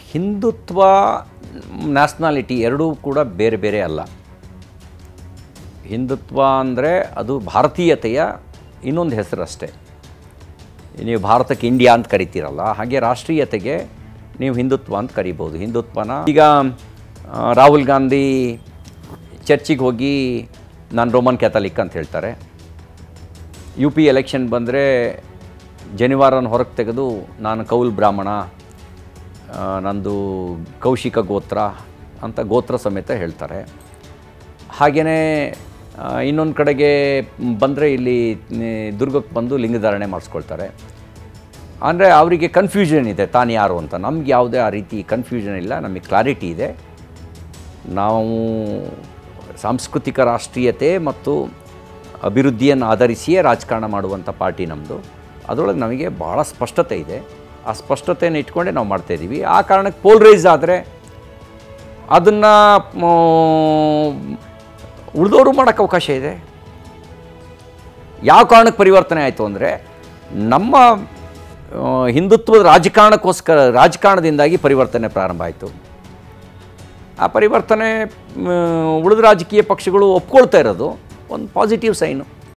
Hindutva nationality ಎರಡೂ ಕೂಡ ಬೇರೆ ಬೇರೆ ಅಲ್ಲ ಹಿಂದುತ್ವ ಅಂದರೆ ಅದು ಭಾರತೀಯತೆಯ ಇನ್ನೊಂದು ಹೆಸರು ಅಷ್ಟೇ ನೀವು ಭಾರತಕ್ಕೆ ಇಂಡಿಯಾ ಅಂತ ಕರಿತೀರಲ್ಲ ಹಾಗೆ ರಾಷ್ಟ್ರೀಯತೆಗೆ ನೀವು ಹಿಂದುತ್ವ ಅಂತ ಕರಿಬೋದು ಹಿಂದುತ್ವನ ಈಗ ಆ, ರಾಹುಲ್ ಗಾಂಧಿ ಚರ್ಚಿಗೆ ಹೋಗಿ ನಾನು ರೋಮನ್ ಕ್ಯಾಥಲಿಕ್ ಅಂತ ಹೇಳ್ತಾರೆ ಯು ಪಿ ಎಲೆಕ್ಷನ್ ಬಂದರೆ ಜನಿವಾರನ ಹೊರಗೆ ತೆಗೆದು ನಾನು ಕೌಲ್ ಬ್ರಾಹ್ಮಣ ಆ, ನಂದು ಕೌಶಿಕ ಗೋತ್ರ ಅಂತ ಗೋತ್ರ ಸಮೇತ ಹೇಳ್ತಾರೆ ಹಾಗೆಯೇ ಇನ್ನೊಂದು ಕಡೆಗೆ ಬಂದರೆ ಇಲ್ಲಿ ನಿ- ದುರ್ಗಕ್ಕೆ ಬಂದು ಲಿಂಗಧಾರಣೆ ಮಾಡಿಸ್ಕೊಳ್ತಾರೆ ಅಂದರೆ ಅವರಿಗೆ ಕನ್ಫ್ಯೂಷನ್ ಇದೆ ತಾನು ಯಾರು ಅಂತ ನಮ್ಗೆ ಯಾವುದೇ ಆ ರೀತಿ ಕನ್ಫ್ಯೂಷನ್ ಇಲ್ಲ ನಮಗೆ ಕ್ಲಾರಿಟಿ ಇದೆ ನಾವು ಸಾಂಸ್ಕೃತಿಕ ರಾಷ್ಟ್ರೀಯತೆ ಮತ್ತು ಅಭಿವೃದ್ಧಿಯನ್ನು ಆಧರಿಸಿಯೇ ರಾಜಕಾರಣ ಮಾಡುವಂಥ ಪಾರ್ಟಿ ನಮ್ಮದು ಅದರೊಳಗೆ ನಮಗೆ ಭಾಳ ಸ್ಪಷ್ಟತೆ ಇದೆ ಆ ಸ್ಪಷ್ಟತೆಯನ್ನು ಇಟ್ಕೊಂಡೇ ನಾವು ಮಾಡ್ತಾಯಿದ್ದೀವಿ ಆ ಕಾರಣಕ್ಕೆ ಪೋಲ್ರೈಸ್ ಆದರೆ ಅದನ್ನು ಉಳಿದವರು ಮಾಡೋಕ್ಕೆ ಅವಕಾಶ ಇದೆ ಯಾವ ಕಾರಣಕ್ಕೆ ಪರಿವರ್ತನೆ ಆಯಿತು ಅಂದರೆ ನಮ್ಮ ಆ, ಹಿಂದುತ್ವದ ರಾಜಕಾರಣಕ್ಕೋಸ್ಕರ ರಾಜಕಾರಣದಿಂದಾಗಿ ಪರಿವರ್ತನೆ ಪ್ರಾರಂಭ ಆಯಿತು ಆ ಪರಿವರ್ತನೆ ಮ್, ಉಳಿದ ರಾಜಕೀಯ ಪಕ್ಷಗಳು ಒಪ್ಕೊಳ್ತಾ ಇರೋದು ಒಂದು ಪಾಸಿಟಿವ್ ಸೈನು